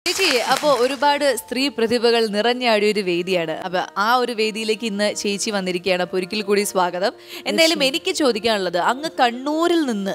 ചേച്ചി അപ്പോ ഒരുപാട് സ്ത്രീ പ്രതിഭകൾ നിറഞ്ഞാടിയ ഒരു വേദിയാണ് അപ്പൊ ആ ഒരു വേദിയിലേക്ക് ഇന്ന് ചേച്ചി വന്നിരിക്കുകയാണ് അപ്പൊ ഒരിക്കൽ കൂടി സ്വാഗതം എന്തായാലും എനിക്ക് ചോദിക്കാനുള്ളത് അങ്ങ് കണ്ണൂരിൽ നിന്ന്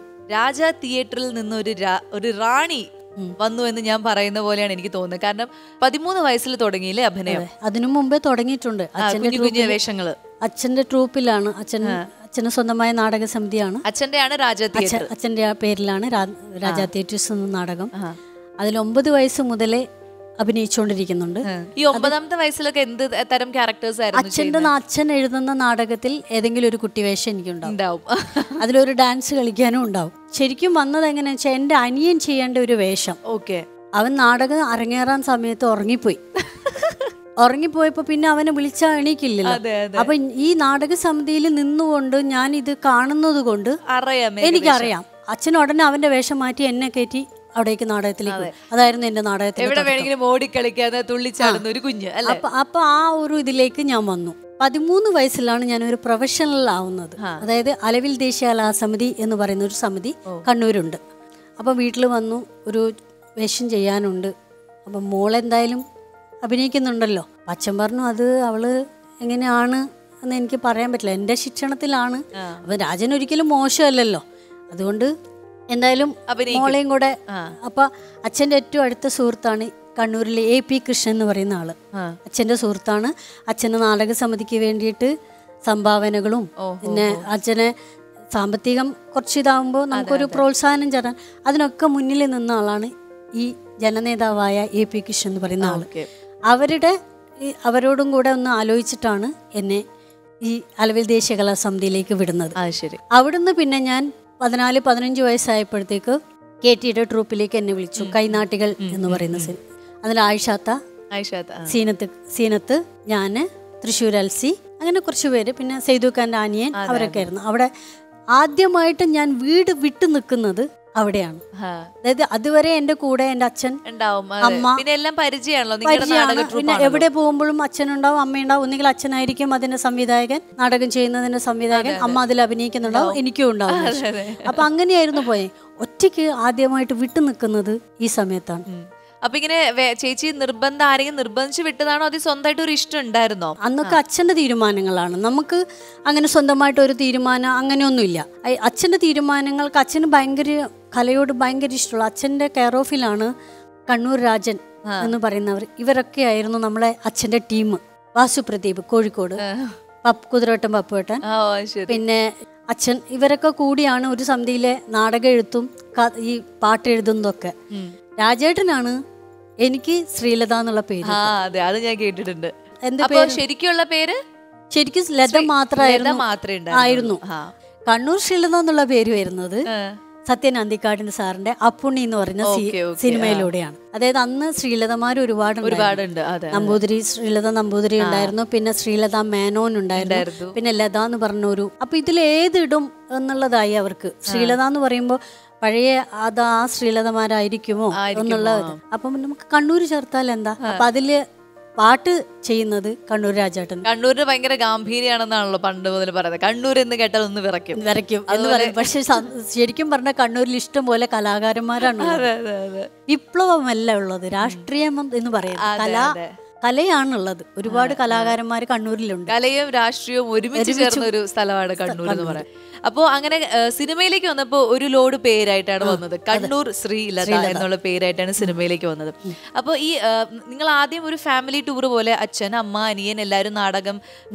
രാജ തിയേറ്ററിൽ നിന്ന് ഒരു രാ- ഒരു റാണി വന്നു എന്ന് ഞാൻ പറയുന്ന പോലെയാണ് എനിക്ക് തോന്നുന്നത് കാരണം പതിമൂന്ന് വയസ്സിൽ തുടങ്ങിയില്ലേ അഭിനയം അതിനു മുമ്പേ തുടങ്ങിയിട്ടുണ്ട് ആ, അച്ഛന്റെ കുഞ്ഞു കുഞ്ഞു ട്രൂപ്പിൽ- വേഷങ്ങള് അച്ഛന്റെ ട്രൂപ്പിലാണ് അച്ഛൻ അച്ഛന് സ്വന്തമായ നാടക സമിതിയാണ് അച്ഛന്റെയാണ് രാജ അച്ഛൻ തിയേറ്റർ അച്ഛന്റെ ആ പേരിലാണ് രാ- രാജാ തിയേറ്റേഴ്സ് എന്ന നാടകം അതിൽ ഒമ്പത് വയസ്സ് മുതലേ അഭിനയിച്ചുകൊണ്ടിരിക്കുന്നുണ്ട് ഈ ഒമ്പതാമത്തെ വയസ്സിലൊക്കെ എന്ത് തരം ക്യാരക്ടേഴ്സ് ആയിരുന്നു അച്ഛന്റെ നാ- അച്ഛൻ എഴുതുന്ന നാടകത്തിൽ ഏതെങ്കിലും ഒരു കുട്ടിവേഷം എനിക്കുണ്ടാവും ഉണ്ടാവും അതിലൊരു ഡാൻസ് കളിക്കാനും ഉണ്ടാവും ശരിക്കും വന്നത് എങ്ങനെയാ വെച്ചാൽ എൻ്റെ അനിയൻ ചെയ്യേണ്ട ഒരു വേഷം ഓക്കെ അവൻ നാടകം അരങ്ങേറാൻ സമയത്ത് ഉറങ്ങിപ്പോയി ഉറങ്ങിപ്പോയപ്പോ പിന്നെ അവനെ വിളിച്ചാൽ എണീക്കില്ലല്ലോ അതെ, അതെ. അപ്പൊ ഈ നാടക സമിതിയിൽ നിന്നുകൊണ്ട് ഞാൻ ഇത് കാണുന്നത് കൊണ്ട് അറിയാം എനിക്കറിയാം അച്ഛൻ ഉടനെ അവന്റെ വേഷം മാറ്റി എന്നെ കയറ്റി അവിടേക്ക് നാടകത്തിലേക്ക് വിട്ടു. അതായിരുന്നു എന്റെ നാടകത്തിൽ എവിടെ വേണമെങ്കിലും ഓടിക്കളിക്കാതെ തുള്ളിച്ചാടുന്ന ഒരു കുഞ്ഞ് അല്ലെ അപ്പൊ അപ്പൊ ആ ഒരു ഇതിലേക്ക് ഞാൻ വന്നു പതിമൂന്ന് വയസ്സിലാണ് ഞാൻ ഒരു പ്രൊഫഷണൽ ആവുന്നത് അതായത് അലവിൽ ദേശീയ കലാസമിതി എന്ന് പറയുന്ന ഒരു സമിതി കണ്ണൂരുണ്ട് അപ്പൊ വീട്ടിൽ വന്നു ഒരു വേഷം ചെയ്യാനുണ്ട് അപ്പം മോളെന്തായാലും അഭിനയിക്കുന്നുണ്ടല്ലോ അപ്പൊ അച്ഛൻ പറഞ്ഞു അത് അവള് എങ്ങനെയാണ് എന്ന് എനിക്ക് പറയാൻ പറ്റില്ല എൻ്റെ ശിക്ഷണത്തിലാണ് അപ്പൊ രാജൻ ഒരിക്കലും മോശമല്ലല്ലോ അതുകൊണ്ട് എന്തായാലും അഭിനയിക്കും. മോളെയും കൂടെ ആ. അപ്പൊ അച്ഛൻ്റെ ഏറ്റവും അടുത്ത സുഹൃത്താണ് കണ്ണൂരിലെ എ പി കൃഷ്ണൻ എന്ന് പറയുന്ന ആള് ആ. അച്ഛൻ്റെ സുഹൃത്താണ് അച്ഛൻ്റെ നാടക സമിതിക്ക് വേണ്ടിയിട്ട് സംഭാവനകളും പിന്നെ അച്ഛനെ സാമ്പത്തികം കുറച്ച് ഇതാകുമ്പോൾ നമുക്കൊരു പ്രോത്സാഹനം ചേരാൻ അതിനൊക്കെ മുന്നിൽ നിന്ന ആളാണ് ഈ ജനനേതാവായ എ പി കൃഷ്ണൻ എന്ന് പറയുന്ന ആള് ഓക്കെ അവരുടെ ഈ അവരോടും കൂടെ ഒന്ന് ആലോചിച്ചിട്ടാണ് എന്നെ ഈ അലവിൽ ദേശീയ കലാസമിതിയിലേക്ക് വിടുന്നത് ആ ശരി അവിടുന്ന് പിന്നെ ഞാൻ പതിനാല് പതിനഞ്ച് വയസ്സായപ്പോഴത്തേക്ക് കെ ടിയുടെ ട്രൂപ്പിലേക്ക് എന്നെ വിളിച്ചു കൈനാട്ടികൾ എന്ന് പറയുന്ന സിനിമ അതിൽ ആയിഷാത്ത ആയിഷാത്ത് ആ. സീനത്ത് സീനത്ത് ഞാന് തൃശ്ശൂർ അൽസി അങ്ങനെ കുറച്ച് പേര് പിന്നെ സെയ്തു ഖാൻ്റെ അനിയൻ അവരൊക്കെ ആയിരുന്നു അവിടെ ആദ്യമായിട്ട് ഞാൻ വീട് വിട്ടു നിൽക്കുന്നത് അവിടെയാണ് ആ. അതായത് അതുവരെ എൻ്റെ കൂടെ എൻ്റെ അച്ഛൻ ഉണ്ടാവും അതെ. അമ്മ. പിന്നെ എല്ലാം പരിചയമാണല്ലോ നിങ്ങളുടെ പരിചയമാണ് നാടക പിന്നെ ട്രൂപ്പാണല്ലോ. എവിടെ പോകുമ്പോഴും അച്ഛനുണ്ടാവും അമ്മയുണ്ടാവും ഒന്നുകിൽ അച്ഛനായിരിക്കും അതിന്റെ സംവിധായകൻ നാടകം ചെയ്യുന്നതിന്റെ സംവിധായകൻ അമ്മ അതിൽ അഭിനയിക്കുന്നുണ്ടാവും എനിക്കും ഉണ്ടാവും അപ്പൊ അങ്ങനെയായിരുന്നു പോയെ ഒറ്റയ്ക്ക് ആദ്യമായിട്ട് വിട്ടു നിൽക്കുന്നത് ഈ സമയത്താണ് ഉം. അപ്പൊ ഇങ്ങനെ വേ- ചേച്ചി നിർബന്ധം ആരെങ്കിലും നിർബന്ധിച്ച് വിട്ടതാണോ അത് സ്വന്തമായിട്ട് ഒരു ഇഷ്ടം ഉണ്ടായിരുന്നോ അന്നൊക്കെ അച്ഛന്റെ തീരുമാനങ്ങളാണ് നമുക്ക് അങ്ങനെ സ്വന്തമായിട്ട് ഒരു തീരുമാനം അങ്ങനെയൊന്നുമില്ല അയ് അച്ഛന്റെ തീരുമാനങ്ങൾക്ക് അച്ഛന് ഭയങ്കര കലയോട് ഭയങ്കര ഇഷ്ടമുള്ള അച്ഛന്റെ കെയർ ഓഫിലാണ് കണ്ണൂർ രാജൻ എന്ന് പറയുന്നവർ ഇവരൊക്കെ ആയിരുന്നു നമ്മളെ അച്ഛന്റെ ടീം വാസു പ്രദീപ് കോഴിക്കോട് പപ്പ് കുതിരവട്ടം പപ്പുവട്ടൻ ആ ഓ, ശരി പിന്നെ അച്ഛൻ ഇവരൊക്കെ കൂടിയാണ് ഒരു സമിതിയിലെ നാടകം എഴുത്തും ക- ഈ പാട്ട് എഴുതുന്നതൊക്കെ രാജേട്ടനാണ് എനിക്ക് ശ്രീലത എന്നുള്ള പേര് ആ അതെ അത് ഞാൻ കേട്ടിട്ടുണ്ട് എന്ത് അപ്പൊ ശരിക്കുള്ള പേര് ശരിക്കും ലത ലത മാത്രമായിരുന്നു മാത്രമേ ആയിരുന്നു ആ. കണ്ണൂർ ശ്രീലത എന്നുള്ള പേര് വരുന്നത് ആ. സത്യൻ അന്തിക്കാടിന്റെ സാറിന്റെ അപ്പുണ്ണി എന്ന് പറയുന്ന സി- ഓക്കേ, ഓക്കേ, സിനിമയിലൂടെയാണ് അതായത് അന്ന് ശ്രീലതമാർ ഒരുപാട് ഒരുപാടുണ്ട് അതെ നമ്പൂതിരി ശ്രീലത നമ്പൂതിരി ഉണ്ടായിരുന്നു പിന്നെ ശ്രീലത മേനോൻ ഉണ്ടായിരുന്നു ഉണ്ടായിരുന്നു. പിന്നെ ലത എന്ന് പറഞ്ഞ ഒരു അപ്പൊ ഇതിൽ ഏതിടും എന്നുള്ളതായി അവർക്ക് ശ്രീലത എന്ന് പറയുമ്പോൾ പഴയ അത് ആ ശ്രീലതമാരായിരിക്കുമോ എന്നുള്ള ഇത്. അപ്പം നമുക്ക് കണ്ണൂർ ചേർത്താൽ എന്താ അപ്പൊ അതില് പാട്ട് ചെയ്യുന്നത് കണ്ണൂർ രാജേട്ടൻ കണ്ണൂരിന് ഭയങ്കര ഗാംഭീര്യാണെന്നാണല്ലോ പണ്ട് മുതൽ പറയുന്നത് കണ്ണൂർ എന്ന് കേട്ടാൽ ഒന്ന് വിറയ്ക്കും വരയ്ക്കും എന്ന് പറയും പക്ഷെ സ- ശരിക്കും പറഞ്ഞ കണ്ണൂരിൽ ഇഷ്ടം പോലെ കലാകാരന്മാരാണ് ഉള്ളത്. അതെ അതെ അതെ വിപ്ലവമല്ല ഉള്ളത് രാഷ്ട്രീയം എന്ന് പറയാം അതെ, കല അതെ. കലയാണുള്ളത് ഒരുപാട് കലാകാരന്മാർ കണ്ണൂരിലുണ്ട് കലയും രാഷ്ട്രീയവും ഒരുമിച്ച് ചേർന്ന ഒരു സ്ഥലമാണ് കണ്ണൂർ എന്ന് പറയുന്നത് അപ്പോ അങ്ങനെ ഏ, സിനിമയിലേക്ക് വന്നപ്പോ ഒരു ലോഡ് പേരായിട്ടാണ് വന്നത് കണ്ണൂർ ശ്രീലത എന്നുള്ള പേരായിട്ടാണ് സിനിമയിലേക്ക് വന്നത് അപ്പോൾ ഈ ഏ, നിങ്ങൾ ആദ്യം ഒരു ഫാമിലി ടൂർ പോലെ അച്ഛൻ അമ്മ അനിയൻ എല്ലാരും നാടകം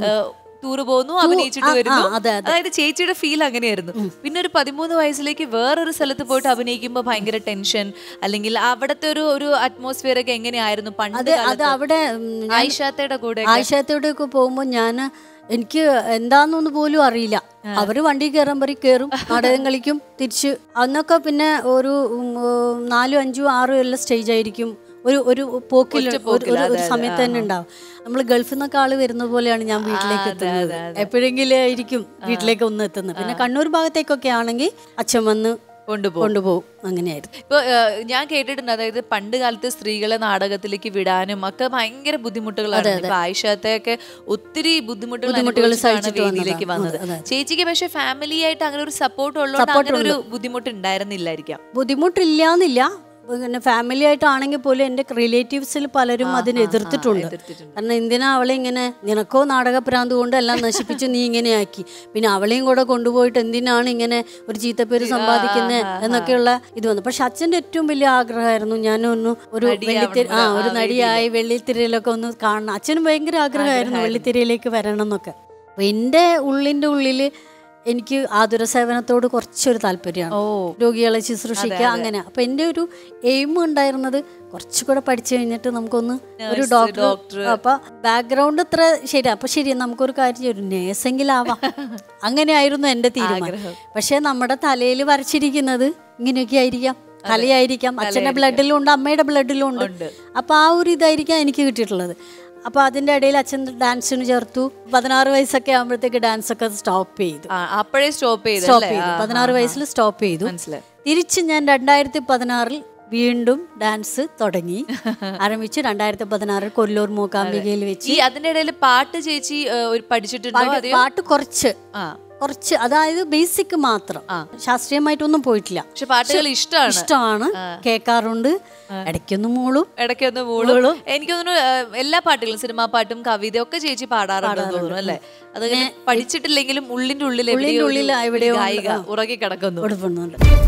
ടൂർ പോകുന്നു അഭിനയിച്ചിട്ട് ആ, വരുന്നു ആ, അതെ, അതെ. അതായത് ചേച്ചിയുടെ ഫീൽ അങ്ങനെയായിരുന്നു പിന്നെ ഒരു പതിമൂന്ന് വയസ്സിലേക്ക് വേറൊരു സ്ഥലത്ത് പോയിട്ട് അഭിനയിക്കുമ്പോൾ ഭയങ്കര ടെൻഷൻ അല്ലെങ്കിൽ അവിടുത്തെ ഒരു ഒരു അറ്റ്മോസ്ഫിയർ ഒക്കെ എങ്ങനെയായിരുന്നു പണ്ട് അത് അത് അവിടെ ഉം, ഞാൻ ആയിഷാത്തയുടെ കൂടെ ആയിഷത്തോടെയൊക്കെ പോകുമ്പോൾ ഞാൻ എനിക്ക് എന്താന്നൊന്ന് പോലും അറിയില്ല അവര് വണ്ടി കയറാൻ പറയും കയറും നാടകം കളിക്കും തിരിച്ച് അന്നൊക്കെ പിന്നെ ഒരു ഉം, ഉം, നാലും അഞ്ചും ആറും എല്ലാം സ്റ്റേജ് ആയിരിക്കും ഒരു ഒരു പോക്കിൽ ഒരു- ഒരു ഒരു സമയത്ത് തന്നെ ഉണ്ടാവും നമ്മൾ ഗൾഫിൽ നിന്നൊക്കെ ആള് വരുന്ന പോലെയാണ് ഞാൻ വീട്ടിലേക്ക് എത്തുന്നത് എപ്പോഴെങ്കിലും ആയിരിക്കും വീട്ടിലേക്ക് ഒന്ന് എത്തുന്നത് പിന്നെ കണ്ണൂർ ഭാഗത്തേക്കൊക്കെ ആണെങ്കിൽ അച്ഛൻ വന്ന് കൊണ്ടുപോകും കൊണ്ടുപോകും അങ്ങനെയായിരുന്നു ഇപ്പൊ ഏഹ്, ഞാൻ കേട്ടിട്ടുണ്ട് അതായത് പണ്ട് കാലത്ത് സ്ത്രീകളെ നാടകത്തിലേക്ക് വിടാനും ഒക്കെ ഭയങ്കര ബുദ്ധിമുട്ടുകളാണ് ഇപ്പൊ ആയിഷത്തെയൊക്കെ ഒത്തിരി ബുദ്ധിമുട്ടുകൾ ബുദ്ധിമുട്ടുകൾ അനുഭവിച്ചിട്ടാണ് സഹിച്ചിട്ട് വേദിയിലേക്ക് വന്നതാണ്. വന്നത് അതെ. ചേച്ചിക്ക് പക്ഷെ ഫാമിലി ആയിട്ട് അങ്ങനെ ഒരു സപ്പോർട്ട് ഉള്ളതുകൊണ്ട് അങ്ങനെ ഒരു ബുദ്ധിമുട്ട് ഉണ്ടായിരുന്നില്ലായിരിക്കാം ബുദ്ധിമുട്ടില്ലാന്നില്ല പിന്നെ ഫാമിലി ആയിട്ടാണെങ്കിൽ പോലും എൻ്റെ റിലേറ്റീവ്സിൽ പലരും അതിനെ എതിർത്തിട്ടുണ്ട് കാരണം എന്തിനാ അവളെ ഇങ്ങനെ നിനക്കോ നാടകഭ്രാന്ത് കൊണ്ട് എല്ലാം നശിപ്പിച്ച് നീ ഇങ്ങനെയാക്കി പിന്നെ അവളെയും കൂടെ കൊണ്ടുപോയിട്ട് എന്തിനാണ് ഇങ്ങനെ ഒരു ചീത്തപ്പേര് സമ്പാദിക്കുന്നത് എന്നൊക്കെയുള്ള ഇത് വന്നു പക്ഷെ അച്ഛൻ്റെ ഏറ്റവും വലിയ ആഗ്രഹമായിരുന്നു ഞാനൊന്ന് ഒരു വെള്ളിത്തിര ആ ഒരു നടിയായി വെള്ളിത്തിരയിലൊക്കെ ഒന്ന് കാണണം അച്ഛനും ഭയങ്കര ആഗ്രഹമായിരുന്നു വെള്ളിത്തിരയിലേക്ക് വരണം എന്നൊക്കെ അപ്പൊ എൻ്റെ ഉള്ളിൻ്റെ ഉള്ളിൽ എനിക്ക് ആതുര സേവനത്തോട് കുറച്ചൊരു താല്പര്യമാണ് രോഗികളെ ശുശ്രൂഷിക്കുക അങ്ങനെ അപ്പൊ എൻ്റെ ഒരു എയിം ഉണ്ടായിരുന്നത് കുറച്ചുകൂടെ പഠിച്ചു കഴിഞ്ഞിട്ട് നമുക്കൊന്ന് ഒരു ഡോക്ടർ അപ്പൊ ബാക്ക്ഗ്രൗണ്ട് ഇത്ര ശരി അപ്പൊ ശരി നമുക്കൊരു കാര്യം ചെയ്യും, ഒരു നേഴ്സെങ്കിലാവാം അങ്ങനെയായിരുന്നു എൻ്റെ തീരുമാനം പക്ഷെ നമ്മുടെ തലയിൽ വരച്ചിരിക്കുന്നത് ഇങ്ങനെയൊക്കെ ആയിരിക്കാം കലയായിരിക്കാം അച്ഛൻ്റെ ബ്ലഡിലും ഉണ്ട് അമ്മയുടെ ബ്ലഡിലും ഉണ്ട് അപ്പൊ ആ ഒരു ഇതായിരിക്കാം എനിക്ക് കിട്ടിയിട്ടുള്ളത് അപ്പൊ അതിന്റെ ഇടയിൽ അച്ഛൻ ഡാൻസിന് ചേർത്തു പതിനാറ് വയസ്സൊക്കെ ആകുമ്പോഴത്തേക്ക് ഡാൻസ് ഒക്കെ സ്റ്റോപ്പ് ചെയ്തു ആ, അപ്പോഴേ സ്റ്റോപ്പ് ചെയ്തു സ്റ്റോപ്പ് ചെയ്തു പതിനാറ് വയസ്സിൽ സ്റ്റോപ്പ് ചെയ്തു മനസ്സിലായി തിരിച്ച് ഞാൻ രണ്ടായിരത്തി പതിനാറിൽ വീണ്ടും ഡാൻസ് തുടങ്ങി ആരംഭിച്ചു രണ്ടായിരത്തി പതിനാറിൽ കൊല്ലൂർ മൂകാംബികയിൽ വെച്ച് ഈ അതിന്റെ ഇടയിൽ പാട്ട് ചേച്ചി ഏ, ഒരു പഠിച്ചിട്ടുണ്ടോ പാട്ട് അതെയോ പാട്ട് കുറച്ച് ആ കുറച്ച് അതായത് ബേസിക് മാത്രം ശാസ്ത്രീയമായിട്ടൊന്നും പോയിട്ടില്ല പക്ഷെ പാട്ടുകൾ ഇഷ്ടമാണ് ഇഷ്ടമാണ് കേൾക്കാറുണ്ട് ഇടയ്ക്കൊന്ന് മൂളും ഇടയ്ക്കൊന്ന് മൂളും എനിക്ക് തോന്നുന്നു ഏ, എല്ലാ പാട്ടുകളും സിനിമാ പാട്ടും കവിതയും ഒക്കെ ചേച്ചി പാടാറുണ്ടെന്ന് തോന്നുന്നു അല്ലേ അത് പഠിച്ചിട്ടില്ലെങ്കിലും ഉള്ളിന്റെ ഉള്ളിൽ എവിടെയോ ഒരു ഉള്ളിൽ എവിടെയോ ഗായിക ഉറങ്ങി കിടക്കുന്നു കൊടുക്കുന്നുണ്ട്